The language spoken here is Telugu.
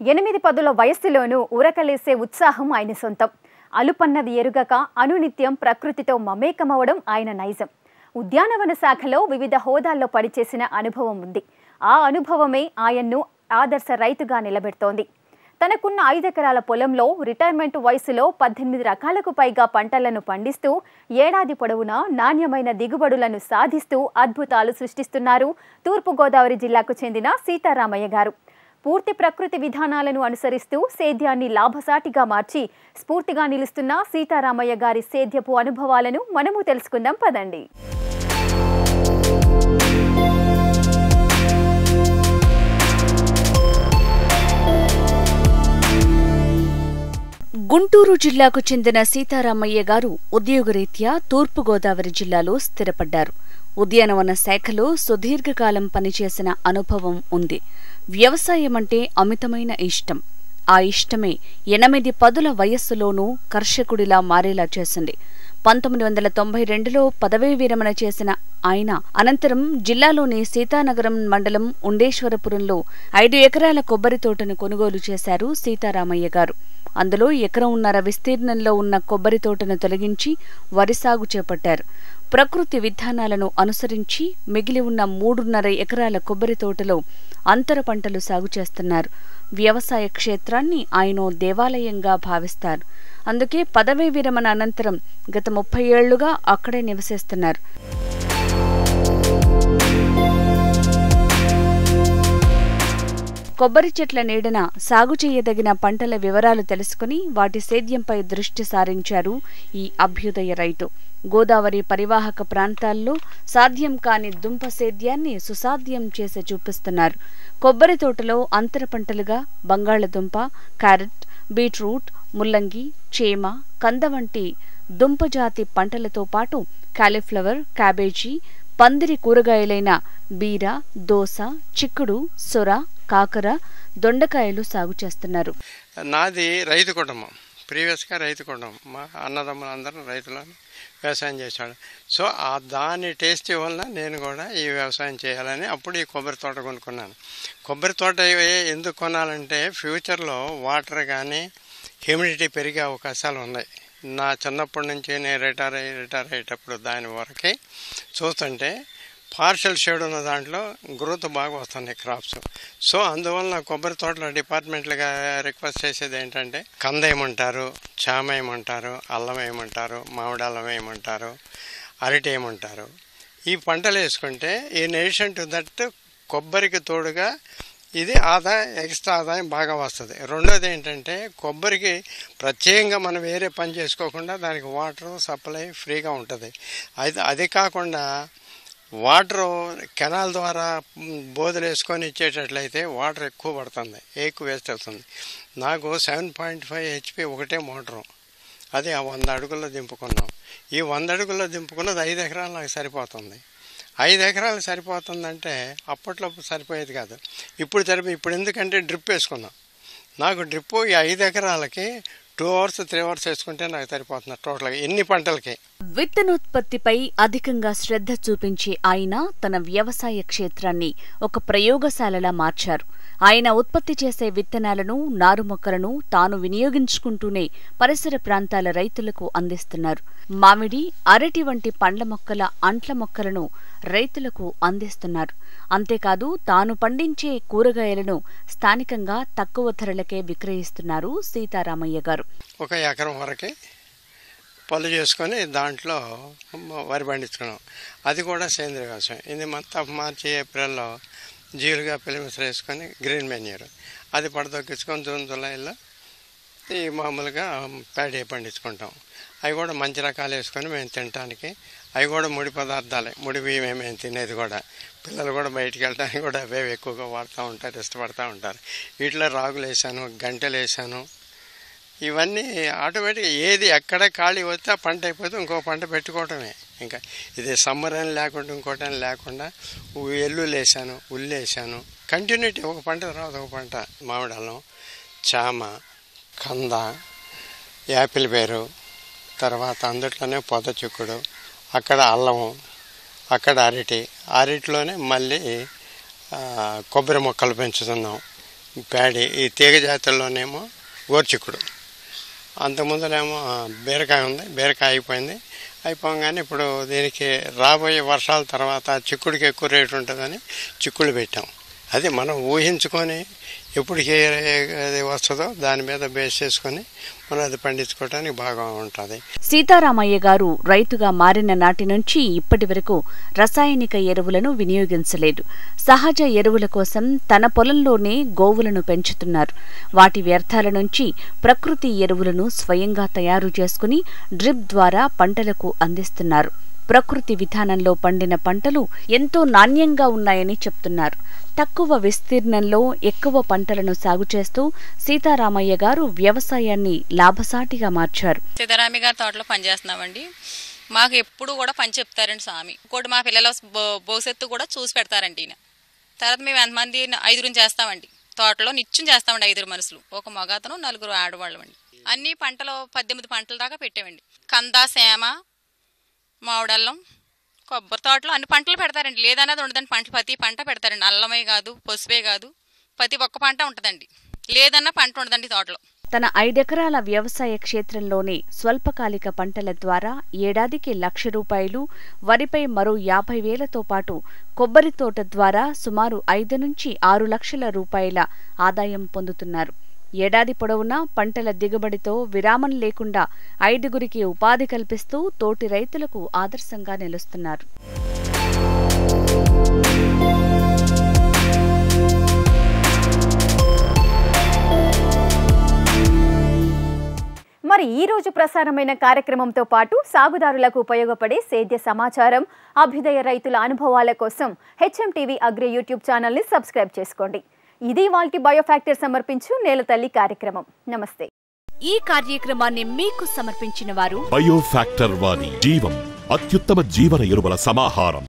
ఎనిమిది పదుల వయస్సులోనూ ఉరకలేసే ఉత్సాహం ఆయన సొంతం అలుపన్నది ఎరుగక అనునిత్యం ప్రకృతితో మమేకమవడం ఆయన నైజం ఉద్యానవన శాఖలో వివిధ హోదాల్లో పనిచేసిన అనుభవం ఉంది ఆ అనుభవమే ఆయన్ను ఆదర్శ రైతుగా నిలబెడుతోంది తనకున్న ఐదెకరాల పొలంలో రిటైర్మెంట్ వయసులో పద్దెనిమిది రకాలకు పైగా పంటలను పండిస్తూ ఏడాది పొడవునా నాణ్యమైన దిగుబడులను సాధిస్తూ అద్భుతాలు సృష్టిస్తున్నారు తూర్పుగోదావరి జిల్లాకు చెందిన సీతారామయ్య గారు పూర్తి ప్రకృతి విధానాలను అనుసరిస్తూ సేద్యాన్ని లాభసాటిగా మార్చి స్ఫూర్తిగా నిలుస్తున్న సీతారామయ్య గారి సేద్యపు అనుభవాలను మనము తెలుసుకుందాం పదండి గుంటూరు జిల్లాకు చెందిన సీతారామయ్య గారు ఉద్యోగరీత్యా తూర్పుగోదావరి జిల్లాలో స్థిరపడ్డారు ఉద్యానవన శాఖలో సుదీర్ఘకాలం పనిచేసిన అనుభవం ఉంది వ్యవసాయం అంటే అమితమైన ఇష్టం ఆ ఇష్టమే ఎనిమిది పదుల వయస్సులోనూ కర్షకుడిలా మారేలా చేసింది పంతొమ్మిది వందల తొంభై రెండులో పదవీ విరమణ చేసిన ఆయన అనంతరం జిల్లాలోని సీతానగరం మండలం ఉండేశ్వరపురంలో ఐదు ఎకరాల కొబ్బరి తోటను కొనుగోలు చేశారు సీతారామయ్య గారు అందులో ఎకరంన్నర విస్తీర్ణంలో ఉన్న కొబ్బరి తోటను తొలగించి వరి సాగు చేపట్టారు ప్రకృతి విధానాలను అనుసరించి మిగిలి ఉన్న మూడున్నర ఎకరాల కొబ్బరి తోటలో అంతర పంటలు సాగు చేస్తున్నారు వ్యవసాయ క్షేత్రాన్ని ఆయన దేవాలయంగా భావిస్తారు అందుకే పదవీ విరమణ అనంతరం గత ముప్పై ఏళ్లుగా అక్కడే నివసిస్తున్నారు కొబ్బరి చెట్ల నీడన సాగు చేయదగిన పంటల వివరాలు తెలుసుకుని వాటి సేద్యంపై దృష్టి సారించారు ఈ అభ్యుదయ రైతు గోదావరి పరివాహక ప్రాంతాల్లో సాధ్యం కాని దుంప సేద్యాన్ని సుసాధ్యం చేసి చూపిస్తున్నారు కొబ్బరి తోటలో అంతర పంటలుగా బంగాళదుంప క్యారెట్ బీట్రూట్ ముల్లంగి చేమ కంద వంటి దుంపజాతి పంటలతో పాటు కాలీఫ్లవర్ క్యాబేజీ పందిరి కూరగాయలైన బీర దోస చిక్కుడు సొర కాకర దొండకాయలు సాగు చేస్తున్నారు నాది రైతు కుటుంబం ప్రీవియస్గా రైతు కుటుంబం మా అన్నదమ్ములందరూ రైతులను వ్యవసాయం చేశాడు సో ఆ దాని టేస్ట్ వల్ల నేను కూడా ఈ వ్యవసాయం చేయాలని అప్పుడు ఈ కొబ్బరి తోట కొనుక్కున్నాను కొబ్బరి తోట ఏ- ఎందుకు కొనాలంటే ఫ్యూచర్లో వాటర్ కానీ హ్యూమిడిటీ పెరిగే అవకాశాలు ఉన్నాయి నా చిన్నప్పటి నుంచి నేను రిటైర్ అయ్యి రిటైర్ అయ్యేటప్పుడు దాని వరకే చూస్తుంటే పార్షల్ షేడ్ ఉన్న దాంట్లో గ్రోత్ బాగా వస్తున్నాయి క్రాప్స్ సో అందువల్ల కొబ్బరి తోటలో డిపార్ట్మెంట్లుగా రిక్వెస్ట్ చేసేది ఏంటంటే కంద ఏమంటారు చామ ఏమంటారు అల్లం ఏమంటారు మామిడి అల్లం ఏమంటారు అరటి ఏమంటారు ఈ పంటలు వేసుకుంటే ఇన్ ఎడిషన్ టు దట్ కొబ్బరికి తోడుగా ఇది ఆదాయం ఎక్స్ట్రా ఆదాయం బాగా వస్తుంది రెండోది ఏంటంటే కొబ్బరికి ప్రత్యేకంగా మనం వేరే పని చేసుకోకుండా దానికి వాటర్ సప్లై ఫ్రీగా ఉంటుంది అది అది కాకుండా వాటర్ కెనాల్ ద్వారా మ్, బోధలు వేసుకొని ఇచ్చేటట్లయితే వాటర్ ఎక్కువ పడుతుంది ఎక్కువ వేస్ట్ అవుతుంది నాకు సెవెన్ పాయింట్ ఫైవ్ హెచ్పి ఒకటే మోటరు అది ఆ వంద అడుగుల్లో దింపుకున్నాం ఈ వంద అడుగుల్లో దింపుకున్నది ఐదు ఎకరాలు నాకు సరిపోతుంది ఐదు ఎకరాలు సరిపోతుందంటే అప్పట్లో సరిపోయేది కాదు ఇప్పుడు సరిపో ఇప్పుడు ఎందుకంటే డ్రిప్ వేసుకున్నాం నాకు డ్రిప్ ఈ ఐదు ఎకరాలకి టూ అవర్స్ త్రీ అవర్స్ వేసుకుంటే నాకు సరిపోతుంది టోటల్గా ఎన్ని పంటలకి విత్తనోత్పత్తిపై అధికంగా శ్రద్ధ చూపించే ఆయన తన వ్యవసాయ క్షేత్రాన్ని ఒక ప్రయోగశాలలా మార్చారు ఆయన ఉత్పత్తి చేసే విత్తనాలను నారు మొక్కలను తాను వినియోగించుకుంటూనే పరిసర ప్రాంతాల రైతులకు అందిస్తున్నారు మామిడి అరటి వంటి పండ్ల మొక్కల అంట్ల మొక్కలను రైతులకు అందిస్తున్నారు అంతేకాదు తాను పండించే కూరగాయలను స్థానికంగా తక్కువ ధరలకే విక్రయిస్తున్నారు సీతారామయ్య గారు ఒక ఎకరం వరకే పళ్ళు చేసుకొని దాంట్లో వరి పండించుకున్నాం అది కూడా సేంద్రియ వ్యవసాయం ఇది మంత్ ఆఫ్ మార్చి ఏప్రిల్లో జీలుగా పిలిమిసలు వేసుకొని గ్రీన్ మెన్యూర్ అది పడదొక్కించుకొని జూన్ జూలైలో ఈ మామూలుగా ప్యాడీ పండించుకుంటాం అవి కూడా మంచి రకాలు వేసుకొని మేము తినడానికి అవి కూడా ముడి పదార్థాలే ముడి బియ్యమే మేము తినేది కూడా పిల్లలు కూడా బయటికి వెళ్ళడానికి కూడా అవే ఎక్కువగా వాడుతూ ఉంటారు ఇష్టపడుతూ ఉంటారు వీటిలో రాగులు వేసాను గంటెలు వేసాను ఇవన్నీ ఆటోమేటిక్గా ఏది ఎక్కడ ఖాళీ వస్తే ఆ పంట అయిపోతే ఇంకో పంట పెట్టుకోవటమే ఇంకా ఇది సమ్మర్ అని లేకుండా ఇంకోటి అని లేకుండా ఉ- ఎల్లుల్లి వేసాను ఉల్లి వేసాను కంటిన్యూటీ ఒక పంట తర్వాత ఒక పంట మామిడి అల్లం చామ కంద యాపిల్ పేరు తర్వాత అందుట్లోనే పొద చిక్కుడు అక్కడ అల్లము అక్కడ అరటి అరటిలోనే మళ్ళీ ఆ, కొబ్బరి మొక్కలు పెంచుతున్నాం ప్యాడీ ఈ తీగ జాతుల్లోనేమో గోర్చిక్కుడు అంతకుముందులేమో బీరకాయ ఉంది బీరకాయ అయిపోయింది అయిపోగానే ఇప్పుడు దీనికి రాబోయే వర్షాల తర్వాత చిక్కుడికి ఎక్కువ రేటు ఉంటుందని చిక్కుడు పెట్టాం అది మనం ఊహించుకొని ఎప్పటికి అది వస్తుందో దాని మీద బేస్ చేసుకొని మనం అది పండించుకోవడానికి బాగా ఉంటుంది సీతారామయ్య గారు రైతుగా మారిన నాటి నుంచి ఇప్పటి వరకు రసాయనిక ఎరువులను వినియోగించలేదు సహజ ఎరువుల కోసం తన పొలంలోనే గోవులను పెంచుతున్నారు వాటి వ్యర్థాల నుంచి ప్రకృతి ఎరువులను స్వయంగా తయారు చేసుకుని డ్రిప్ ద్వారా పంటలకు అందిస్తున్నారు ప్రకృతి విధానంలో పండిన పంటలు ఎంతో నాణ్యంగా ఉన్నాయని చెప్తున్నారు తక్కువ విస్తీర్ణంలో ఎక్కువ పంటలను సాగు చేస్తూ సీతారామయ్య గారు వ్యవసాయాన్ని లాభసాటిగా మార్చారు సీతారామి గారి తోటలో పనిచేస్తున్నామండి మాకు ఎప్పుడు కూడా పని చెప్తారండి స్వామి ఇంకోటి మా పిల్లల భో- భవిష్యత్తు కూడా చూసి పెడతారండి ఈయన తర్వాత మేము ఎంతమంది ఐదుగురు చేస్తామండి తోటలో నిత్యం చేస్తామండి ఐదుగురు మనుషులు ఒక మగతను నలుగురు ఆడవాళ్ళం అండి అన్ని పంటలు పద్దెనిమిది పంటల దాకా పెట్టామండి కంద సేమ మామిడల్లం కొబ్బరి తోటలో అన్ని పంటలు పెడతారండి లేదన్నది ఉండదండి పంటలు ప్రతి పంట పెడతారండి అల్లమే కాదు పసుపే కాదు ప్రతి ఒక్క పంట ఉంటుందండి లేదన్న పంట ఉండదండి తోటలో తన ఐదెకరాల వ్యవసాయ క్షేత్రంలోనే స్వల్పకాలిక పంటల ద్వారా ఏడాదికి లక్ష రూపాయలు వరిపై మరో యాభై వేలతో పాటు కొబ్బరి తోట ద్వారా సుమారు ఐదు నుంచి ఆరు లక్షల రూపాయల ఆదాయం పొందుతున్నారు ఏడాది పొడవునా పంటల దిగుబడితో విరామం లేకుండా ఐదుగురికి ఉపాధి కల్పిస్తూ తోటి రైతులకు ఆదర్శంగా నిలుస్తున్నారు మరి ఈ రోజు ప్రసారమైన కార్యక్రమంతో పాటు సాగుదారులకు ఉపయోగపడే సేద్య సమాచారం అభ్యుదయ రైతుల అనుభవాల కోసం హెచ్ఎం టీవీ అగ్రి యూట్యూబ్ ఛానల్ని సబ్స్క్రైబ్ చేసుకోండి ఇది వాల్టి బయోఫ్యాక్టర్ సమర్పించు నేల తల్లి కార్యక్రమం నమస్తే ఈ కార్యక్రమాన్ని మీకు సమర్పించిన వారు బయోఫ్యాక్టర్ వారి జీవం అత్యుత్తమ జీవన ఎరువుల సమాహారం